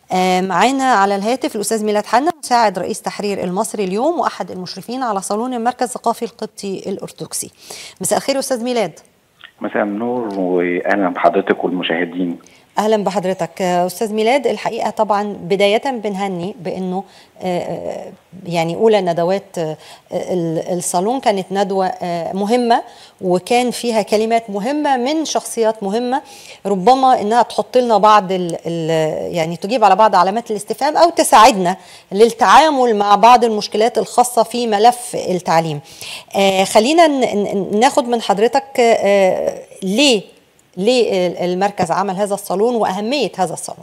آه، معانا على الهاتف الاستاذ ميلاد حنا مساعد رئيس تحرير المصري اليوم واحد المشرفين على صالون المركز الثقافي القبطي الارثوذكسي مساء الخير استاذ ميلاد مساء النور واهلا بحضرتك والمشاهدين اهلا بحضرتك آه، استاذ ميلاد الحقيقه طبعا بدايه بنهني بانه آه، آه، يعني اولى ندوات آه، ال- الصالون كانت ندوه آه، مهمه وكان فيها كلمات مهمه من شخصيات مهمه ربما انها تحط لنا بعض ال ال يعني تجيب على بعض علامات الاستفهام او تساعدنا للتعامل مع بعض المشكلات الخاصه في ملف التعليم. آه، خلينا ن- ن- ناخد من حضرتك آه، ليه ليه المركز عمل هذا الصالون واهميه هذا الصالون؟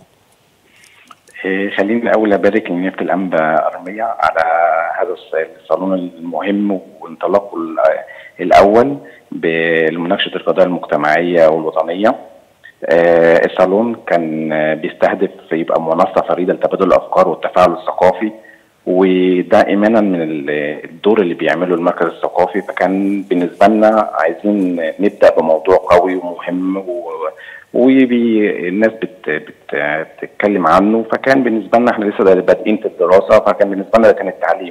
إيه، خليني الاول ابارك لنيابه الانبا ارميه على هذا الص- الصالون المهم وانطلاقه ال- الاول بمناقشه القضايا المجتمعيه والوطنيه. آه، الصالون كان آه، بيستهدف يبقى منصه فريده لتبادل الافكار والتفاعل الثقافي وده ايمانا من ال- الدور اللي بيعمله المركز الثقافي فكان بالنسبه لنا عايزين نبدا بموضوع قوي ومهم و والناس بت بت بتتكلم عنه فكان بالنسبه لنا احنا لسه بادئين في الدراسه فكان بالنسبه لنا ده كان التعليم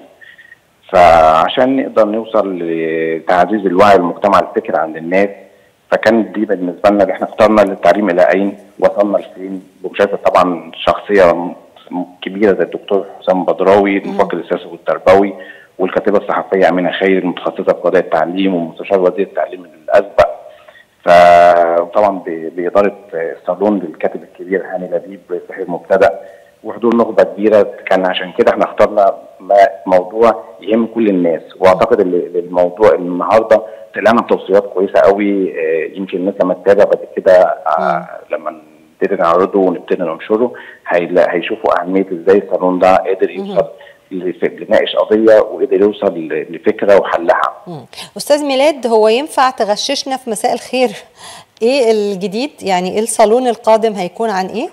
فعشان نقدر نوصل لتعزيز الوعي المجتمع الفكري عند الناس فكان دي بالنسبه لنا اللي احنا اخترنا للتعليم الى اين وصلنا لفين بمشاركه طبعا شخصيه م- كبيره زي الدكتور حسام بدراوي المفكر السياسي والتربوي والكاتبه الصحفيه امينه خير المتخصصه في قضايا التعليم ومستشار وزير التعليم الاسبق فطبعا ب- باداره الصالون للكاتب الكبير هاني لبيب صحيح مبتدأ وحضور نخبه كبيره كان عشان كده احنا اخترنا ما- موضوع يهم كل الناس واعتقد ال- الموضوع النهارده طلعنا بتوصيات كويسه قوي آه، يمكن الناس لما تتابع بعد كده آه، لما نبتدي نعرضه ونبتدي ننشره هيلا- هيشوفوا اهميه ازاي الصالون ده قدر يوصل لف- لناقش قضيه وقدر يوصل ل- لفكره وحلها. مم. استاذ ميلاد هو ينفع تغششنا في مساء الخير ايه الجديد يعني ايه الصالون القادم هيكون عن ايه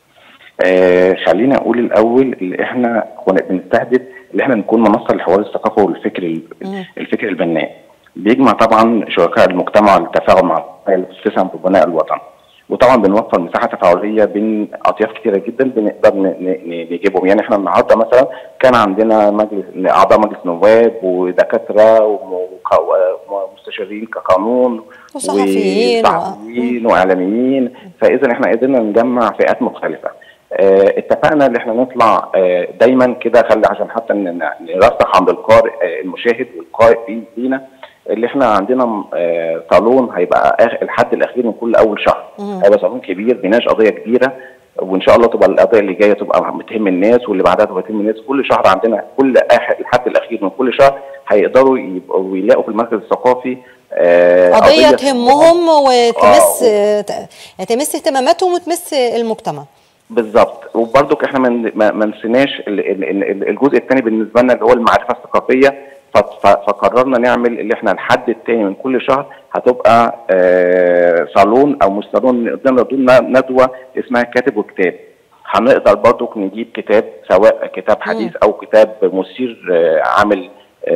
آه خلينا اقول الاول اللي احنا كنا بنستهدف اللي احنا نكون منصه للحوار الثقافي والفكر ال- الفكر البناء بيجمع طبعا شركاء المجتمع للتفاعل مع القضايا اللي بتسهم في بناء الوطن وطبعا بنوفر مساحه تفاعليه بين اطياف كثيره جدا بنقدر ن- ن- ن- نجيبهم يعني احنا النهارده مثلا كان عندنا مجلس اعضاء مجلس نواب ودكاتره ومك- ومستشارين كقانون وصحفيين و- وصحفيين واعلاميين فاذا احنا قدرنا نجمع فئات مختلفه آه، اتفقنا ان احنا نطلع آه، دايما كده خلي عشان حتى ن- ن- نرسخ عند القارئ آه، المشاهد والقارئ في- فينا اللي احنا عندنا آه، صالون هيبقى آخر الحد الاخير من كل اول شهر هيبقى صالون كبير بيناقش قضيه كبيره وان شاء الله تبقى القضيه اللي جايه تبقى بتهم الناس واللي بعدها تبقى بتهم الناس كل شهر عندنا كل آخر الحد الاخير من كل شهر هيقدروا يبقوا يلاقوا في المركز الثقافي آه، قضيه تهمهم وتمس آه. ت- تمس اهتماماتهم وتمس المجتمع بالظبط وبرضك احنا من- ما ما نسيناش ال- ال- ال- الجزء الثاني بالنسبه لنا اللي هو المعرفه الثقافيه ف- ف- فقررنا نعمل اللي احنا الحد الثاني من كل شهر هتبقى آه، صالون او مش صالون قدامنا دون ندوه اسمها كاتب وكتاب هنقدر برضك نجيب كتاب سواء كتاب حديث او كتاب مثير آه، عامل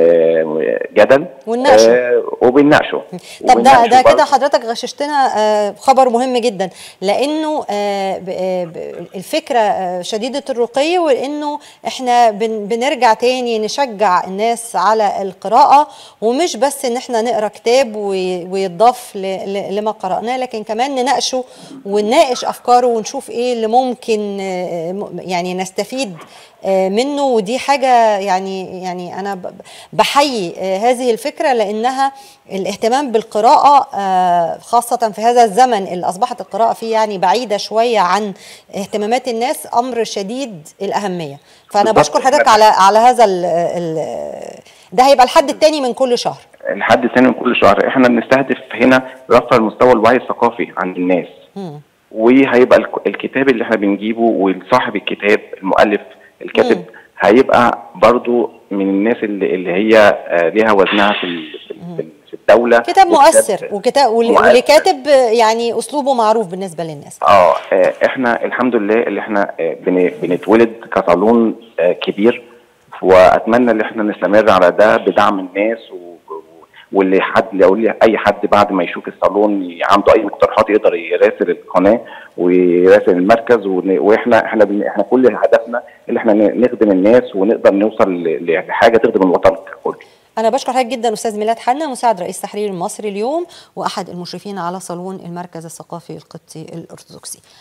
آه، جدل ونناقشه. آه، وبنناقشه طب ده وبنناقشه ده كده برضه. حضرتك غششتنا آه، خبر مهم جدا لانه آه، ب- آه، ب- الفكره آه، شديده الرقي وانه احنا بن- بنرجع تاني نشجع الناس على القراءه ومش بس ان احنا نقرا كتاب وي- ويتضاف ل- ل- لما قراناه لكن كمان نناقشه ونناقش افكاره ونشوف ايه اللي ممكن آه، م- يعني نستفيد آه، منه ودي حاجه يعني يعني انا ب- بحيي آه، هذه الفكره لانها الاهتمام بالقراءه آه، خاصه في هذا الزمن اللي اصبحت القراءه فيه يعني بعيده شويه عن اهتمامات الناس امر شديد الاهميه فانا بالضبط. بشكر حضرتك على على هذا ال ال ده هيبقى الحد الثاني من كل شهر الحد الثاني من كل شهر احنا بنستهدف هنا رفع المستوى الوعي الثقافي عند الناس مم. وهيبقى الك- الكتاب اللي احنا بنجيبه وصاحب الكتاب المؤلف الكاتب مم. هيبقى برضو من الناس اللي, اللي هي آه، ليها وزنها في ال- في ال- في الدوله كتاب وكتاب- مؤثر وكتاب ول- مؤثر. ولكاتب يعني اسلوبه معروف بالنسبه للناس اه آه، احنا الحمد لله اللي احنا آه، بن- بنتولد كصالون آه، كبير واتمنى ان احنا نستمر على ده بدعم الناس و- و- واللي حد لو اي حد بعد ما يشوف الصالون عنده اي مقترحات يقدر يراسل القناه ويراسل المركز واحنا احنا احنا كل هدفنا اللي احنا نخدم الناس ونقدر نوصل لحاجه تخدم الوطن ككل. أنا بشكر حضرتك جدا أستاذ ميلاد حنا مساعد رئيس تحرير المصري اليوم وأحد المشرفين على صالون المركز الثقافي القبطي الأرثوذكسي.